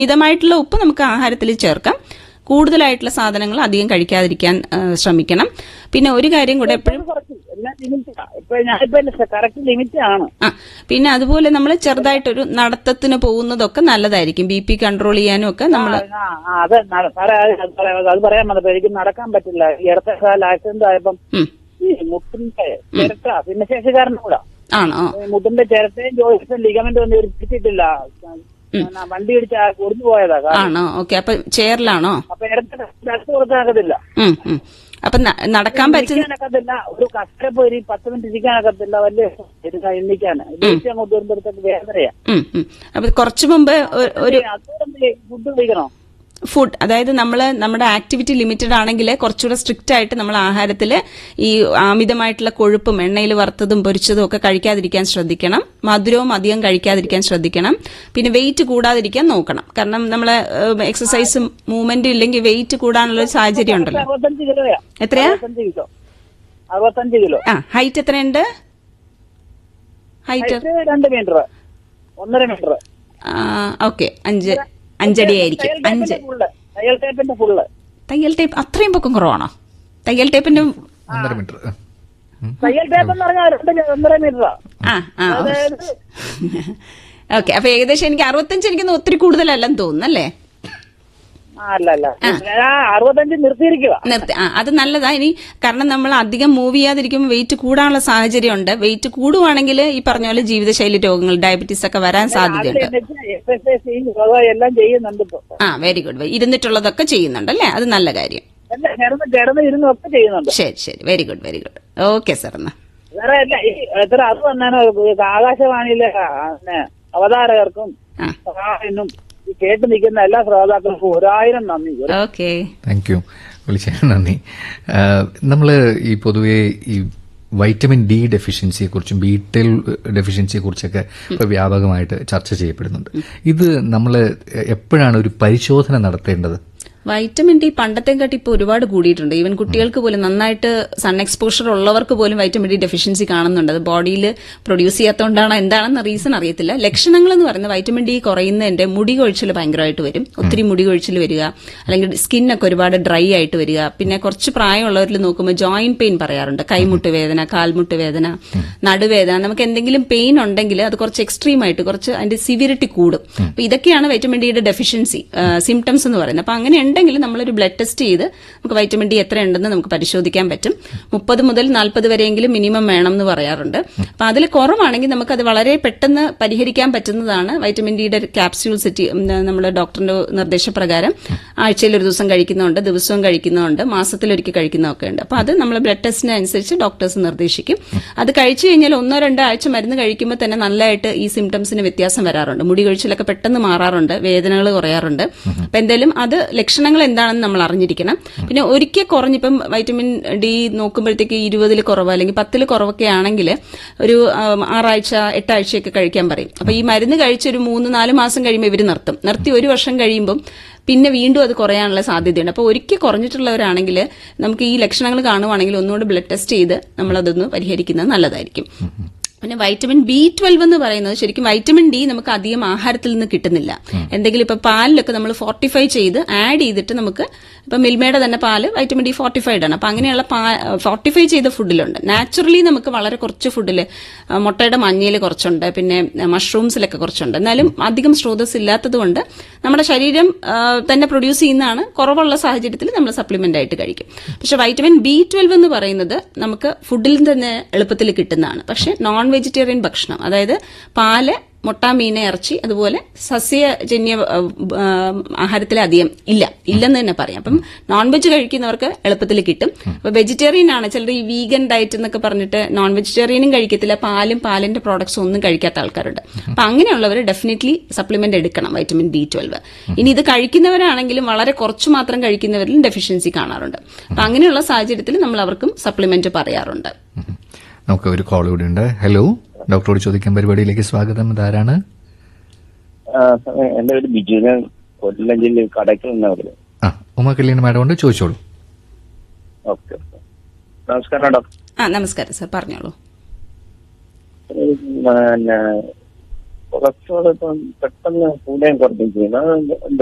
മിതമായിട്ടുള്ള ഉപ്പ് നമുക്ക് ആഹാരത്തിൽ ചേർക്കാം കൂടുതലായിട്ടുള്ള സാധനങ്ങൾ അധികം കഴിക്കാതിരിക്കാൻ ആ, ശ്രമിക്കണം പിന്നെ ഒരു കാര്യം കൂടെ എപ്പോഴും കുറച്ച് എല്ലാം ലിമിറ്റാ ഇപ്പൊ ഞാനിപ്പോ കറക്റ്റ് ലിമിറ്റ് ആണ് ആ പിന്നെ അതുപോലെ നമ്മൾ ചെറുതായിട്ടൊരു നടത്തത്തിന് പോകുന്നതൊക്കെ നല്ലതായിരിക്കും ബി പി കൺട്രോൾ ചെയ്യാനും ഒക്കെ നമ്മൾ ആ, ആ, അത് നട- സാറേ അത് അത് പറയാം അത് പറയാൻ വന്നപ്പോ എനിക്ക് നടക്കാൻ പറ്റില്ല ഈ ഇടത്തെ കാലം ആക്സിഡന്റ് ആയപ്പം ഈ മുട്ടിന്റെ ചിരട്ട ഭിന്നശേഷിക്കാരനും കൂടാ ആണോ ഈ മുട്ടിന്റെ ചിരട്ടയും ജോയിസും ലിഗമെന്റ് ഒന്നും പിടിച്ചിട്ടില്ല ഞാൻ വണ്ടി ഇടിച്ച് ഒടിഞ്ഞു പോയതാ കാരണം. ആണോ ഓക്കെ അപ്പൊ ചെയറിലാണോ അപ്പൊ ഇടത്തെ അടുത്ത് കൊടുക്കാനൊക്കത്തില്ല ഉം, ഉം. അപ്പൊ ന- നടക്കാൻ പറ്റുന്ന ഇരിക്കാനൊക്കത്തില്ല ഒരു കഷ്ട പോയി ഒരു പത്ത് മിനിറ്റ് ഇരിക്കാനൊക്കത്തില്ല വലിയ എടുക്കാൻ എണ്ണിക്കാന് ദേഷ്യം അങ്ങോട്ട് വരുമ്പോഴത്തേക്ക് വേദനയാ ഉം, ഉം. അപ്പൊ കുറച്ചു മുമ്പ് ഒ- ഒരു അതുകൊണ്ട് ഫുഡ് കഴിക്കണോ ഫുഡ് അതായത് നമ്മൾ നമ്മുടെ ആക്ടിവിറ്റി ലിമിറ്റഡ് ആണെങ്കിൽ കുറച്ചുകൂടെ സ്ട്രിക്റ്റ് ആയിട്ട് നമ്മൾ ആഹാരത്തിൽ ഈ അമിതമായിട്ടുള്ള കൊഴുപ്പും എണ്ണയിൽ വറുത്തതും പൊരിച്ചതും ഒക്കെ കഴിക്കാതിരിക്കാൻ ശ്രദ്ധിക്കണം മധുരവും അധികം കഴിക്കാതിരിക്കാൻ ശ്രദ്ധിക്കണം പിന്നെ വെയിറ്റ് കൂടാതിരിക്കാൻ നോക്കണം കാരണം നമ്മൾ എക്സസൈസും മൂവ്മെന്റും ഇല്ലെങ്കിൽ വെയിറ്റ് കൂടാനുള്ള ഒരു സാഹചര്യം ഉണ്ടല്ലോ അറുപത്തഞ്ച് കിലോയാ എത്രയാ അറുപത്തഞ്ച് കിലോ അറുപത്തഞ്ച് കിലോ ആ ഹൈറ്റ് എത്രയുണ്ട് ഹൈറ്റ് ഇത് രണ്ട് മീറ്റർ ഒന്നര മീറ്റർ ഓക്കെ അഞ്ച് അഞ്ചടി ആയിരിക്കും അഞ്ച് ഫുള്ള് തയ്യൽ ടേപ്പിന്റെ ഫുള്ള് തയ്യൽ ടേപ്പ് അത്രയും പൊക്കം കുറവാണോ തയ്യൽ ടേപ്പിന്റെ ഒന്നര മീറ്റർ തയ്യൽ ടേപ്പ് എന്ന് പറഞ്ഞാൽ രണ്ട് ഒന്നര മീറ്ററാ ആ ആ അതായത് ഓക്കെ അപ്പൊ ഏകദേശം എനിക്ക് അറുപത്തഞ്ച് എനിക്കൊന്ന് ഒത്തിരി കൂടുതലല്ലെന്ന് തോന്നുന്നു അല്ലേ ആ, അല്ല അല്ല ഞാൻ അറുപത്തഞ്ച് നിർത്തിയിരിക്കുക നിർത്തി ആ അത് നല്ലതാ ഇനി കാരണം നമ്മൾ അധികം മൂവ് ചെയ്യാതിരിക്കുമ്പോൾ വെയിറ്റ് കൂടാനുള്ള സാഹചര്യം ഉണ്ട് വെയിറ്റ് കൂടുവാണെങ്കിൽ ഈ പറഞ്ഞ പോലെ ജീവിതശൈലി രോഗങ്ങൾ ഡയബറ്റീസ് ഒക്കെ വരാൻ സാധ്യതയുണ്ട് എക്സസൈസ് ചെയ്യും യോഗ എല്ലാം ചെയ്യുന്നുണ്ട് ഇപ്പൊ ആ വെരി ഗുഡ് ഇരുന്നിട്ടുള്ളതൊക്കെ ചെയ്യുന്നുണ്ട് അല്ലേ അത് നല്ല കാര്യം എല്ലാം കിടന്ന് കിടന്ന് ഇരുന്നും ഒക്കെ ചെയ്യുന്നുണ്ട് ശരി ശരി very good very good okay sir എന്നാ വേറെ അല്ല ഈ എത്ര അത് വന്നാനോ ആകാശവാണിയിലെ ആ, പിന്നെ അവതാരകർക്കും ആ സഹായനും ഈ കേട്ട് നിൽക്കുന്ന എല്ലാ ശ്രോതാക്കൾക്കും ഒരായിരം നന്ദി ഓക്കെ താങ്ക് യു വിളിച്ചതിന് നന്ദി നമ്മൾ ഈ പൊതുവെ ഈ വൈറ്റമിൻ ഡി ഡെഫിഷ്യൻസിയെ കുറിച്ചും ബി ടെൽ ഡെഫിഷ്യൻസിയെ കുറിച്ചൊക്കെ ഇപ്പൊ വ്യാപകമായിട്ട് ചർച്ച ചെയ്യപ്പെടുന്നുണ്ട് ഇത് നമ്മൾ എപ്പോഴാണ് ഒരു പരിശോധന നടത്തേണ്ടത് വൈറ്റമിൻ ഡി പണ്ടത്തെ കാട്ടി ഇപ്പോൾ ഒരുപാട് കൂടിയിട്ടുണ്ട് ഈവൻ കുട്ടികൾക്ക് പോലും നന്നായിട്ട് സൺ എക്സ്പോഷർ ഉള്ളവർക്ക് പോലും വൈറ്റമിൻ ഡി ഡെഫിഷ്യൻസി കാണുന്നുണ്ട് അത് ബോഡിയിൽ പ്രൊഡ്യൂസ് ചെയ്യാത്തതുകൊണ്ടാണ് എന്താണെന്ന് റീസൺ അറിയത്തില്ല ലക്ഷണങ്ങൾ എന്ന് പറയുന്നത് വൈറ്റമിൻ ഡി കുറയുന്നതിന്റെ മുടി കൊഴിച്ചിൽ ഭയങ്കരമായിട്ട് വരും ഒത്തിരി മുടി കൊഴിച്ചിൽ വരിക അല്ലെങ്കിൽ സ്കിന്നൊക്കെ ഒരുപാട് ഡ്രൈ ആയിട്ട് വരിക പിന്നെ കുറച്ച് പ്രായമുള്ളവരിൽ നോക്കുമ്പോൾ ജോയിന്റ് പെയിൻ പറയാറുണ്ട് കൈമുട്ട് വേദന കാൽമുട്ട് വേദന നടുവേദന നമുക്ക് എന്തെങ്കിലും പെയിൻ ഉണ്ടെങ്കിൽ അത് കുറച്ച് എക്സ്ട്രീം ആയിട്ട് കുറച്ച് അതിന്റെ സിവിരിറ്റി കൂടും അപ്പൊ ഇതൊക്കെയാണ് വൈറ്റമിൻ ഡിയുടെ ഡെഫിഷ്യൻസി സിംറ്റംസ് എന്ന് പറയുന്നത് അപ്പൊ അങ്ങനെ ഉണ്ടെങ്കിൽ നമ്മളൊരു ബ്ലഡ് ടെസ്റ്റ് ചെയ്ത് നമുക്ക് വൈറ്റമിൻ ഡി എത്ര ഉണ്ടെന്ന് നമുക്ക് പരിശോധിക്കാൻ പറ്റും മുപ്പത് മുതൽ നാൽപ്പത് വരെയെങ്കിലും മിനിമം വേണം എന്ന് പറയാറുണ്ട് അപ്പൊ അതിൽ കുറവാണെങ്കിൽ നമുക്കത് വളരെ പെട്ടെന്ന് പരിഹരിക്കാൻ പറ്റുന്നതാണ് വൈറ്റമിൻ ഡിയുടെ ക്യാപ്സ്യൂൾ സിറ്റി നമ്മുടെ ഡോക്ടറിന്റെ നിർദ്ദേശപ്രകാരം ആഴ്ചയിൽ ഒരു ദിവസം കഴിക്കുന്നുണ്ട് ദിവസവും കഴിക്കുന്നുണ്ട് മാസത്തിലൊരിക്കൽ കഴിക്കുന്നതൊക്കെ ഉണ്ട് അപ്പൊ അത് നമ്മൾ ബ്ലഡ് ടെസ്റ്റിന് അനുസരിച്ച് ഡോക്ടേഴ്സ് നിർദ്ദേശിക്കും അത് കഴിച്ചു കഴിഞ്ഞാൽ ഒന്നോ രണ്ടോ ആഴ്ച മരുന്ന് കഴിക്കുമ്പോൾ തന്നെ നല്ലതായിട്ട് ഈ സിംറ്റംസിന് വ്യത്യാസം വരാറുണ്ട് മുടി കൊഴിച്ചിലൊക്കെ പെട്ടെന്ന് മാറാറുണ്ട് വേദനകൾ കുറയാറുണ്ട് അപ്പൊ എന്തായാലും അത് ലക്ഷണങ്ങൾ എന്താണെന്ന് നമ്മൾ അറിഞ്ഞിരിക്കണം പിന്നെ ഒരിക്കൽ കുറഞ്ഞിപ്പം വൈറ്റമിൻ ഡി നോക്കുമ്പോഴത്തേക്ക് ഇരുപതിൽ കുറവ് അല്ലെങ്കിൽ പത്തിൽ കുറവൊക്കെ ആണെങ്കിൽ ഒരു ആം, ആറാഴ്ച എട്ടാഴ്ചയൊക്കെ കഴിക്കാൻ പറയും അപ്പൊ ഈ മരുന്ന് കഴിച്ച് ഒരു മൂന്ന് നാല് മാസം കഴിയുമ്പോൾ ഇവർ നിർത്തും നിർത്തി ഒരു വർഷം കഴിയുമ്പം പിന്നെ വീണ്ടും അത് കുറയാനുള്ള സാധ്യതയുണ്ട് അപ്പോൾ ഒരിക്കൽ കുറഞ്ഞിട്ടുള്ളവരാണെങ്കിൽ നമുക്ക് ഈ ലക്ഷണങ്ങൾ കാണുവാണെങ്കിൽ ഒന്നുകൂടി ബ്ലഡ് ടെസ്റ്റ് ചെയ്ത് നമ്മളതൊന്ന് പരിഹരിക്കുന്നത് നല്ലതായിരിക്കും പിന്നെ വൈറ്റമിൻ ബി ട്വൽവ് എന്ന് പറയുന്നത് ശരിക്കും വൈറ്റമിൻ ഡി നമുക്ക് അധികം ആഹാരത്തിൽ നിന്ന് കിട്ടുന്നില്ല എന്തെങ്കിലും ഇപ്പൊ പാലിലൊക്കെ നമ്മൾ ഫോർട്ടിഫൈ ചെയ്ത് ആഡ് ചെയ്തിട്ട് നമുക്ക് ഇപ്പൊ മിൽമയുടെ തന്നെ പാല് വൈറ്റമിൻ ഡി ഫോർട്ടിഫൈഡ് ആണ് അപ്പൊ അങ്ങനെയുള്ള ഫോർട്ടിഫൈ ചെയ്ത ഫുഡിലുണ്ട് നാച്ചുറലി നമുക്ക് വളരെ കുറച്ച് ഫുഡിൽ മുട്ടയുടെ മഞ്ഞയിൽ കുറച്ചുണ്ട് പിന്നെ മഷ്റൂംസിലൊക്കെ കുറച്ചുണ്ട് എന്നാലും അധികം സ്രോതസ് ഇല്ലാത്തത് കൊണ്ട് നമ്മുടെ ശരീരം ആ, തന്നെ പ്രൊഡ്യൂസ് ചെയ്യുന്നതാണ് കുറവുള്ള സാഹചര്യത്തിൽ നമ്മൾ സപ്ലിമെന്റ് ആയിട്ട് കഴിക്കും പക്ഷെ വൈറ്റമിൻ ബി ട്വൽവ് എന്ന് പറയുന്നത് നമുക്ക് ഫുഡിൽ തന്നെ എളുപ്പത്തിൽ കിട്ടുന്നതാണ് പക്ഷെ നോൺ വെജിറ്റേറിയൻ ഭക്ഷണം അതായത് പാല് മുട്ട മീൻ ഇറച്ചി അതുപോലെ സസ്യജന്യ ആഹാരത്തിൽ അധികം ഇല്ല ഇല്ലെന്ന് തന്നെ പറയാം അപ്പം നോൺ വെജ് കഴിക്കുന്നവർക്ക് എളുപ്പത്തിൽ കിട്ടും അപ്പൊ വെജിറ്റേറിയൻ ആണ് ചിലർ ഈ വീഗൻ ഡയറ്റ് എന്നൊക്കെ പറഞ്ഞിട്ട് നോൺ വെജിറ്റേറിയനും കഴിക്കത്തില്ല പാലും പാലിന്റെ പ്രോഡക്ട്സും ഒന്നും കഴിക്കാത്ത ആൾക്കാരുണ്ട് അപ്പൊ അങ്ങനെയുള്ളവർ ഡെഫിനറ്റ്ലി സപ്ലിമെന്റ് എടുക്കണം വൈറ്റമിൻ ബി ട്വൽവ് ഇനി ഇത് കഴിക്കുന്നവരാണെങ്കിലും വളരെ കുറച്ച് മാത്രം കഴിക്കുന്നവരിലും ഡെഫിഷ്യൻസി കാണാറുണ്ട് അപ്പൊ അങ്ങനെയുള്ള സാഹചര്യത്തിൽ നമ്മൾ അവർക്കും സപ്ലിമെന്റ് പറയാറുണ്ട് ഉം. നമുക്ക് ഒരു കോൾ കൂടി ഉണ്ട് ഹലോ ഡോക്ടറോട് ചോദിക്കാൻ പരിപാടിയിലേക്ക് സ്വാഗതം ഇതാരാണ് ആ, സാറേ, എന്റെ പേര് ബിജു ഞാൻ കൊല്ലം ജില്ലയിൽ കടയ്ക്കൽ നിന്നവര് ആ ഉമ കല്യാണ മാഡം ഉണ്ട് ചോദിച്ചോളൂ ഓക്കെ നമസ്കാരം ഡോക്ടർ ആ നമസ്കാരം സർ പറഞ്ഞോളൂ പിന്നെ കൊളസ്ട്രോൾ ഇപ്പം പെട്ടെന്ന് കൂടെയും കുറഞ്ഞു ചെയ്യുന്നത് അത് എന്ത്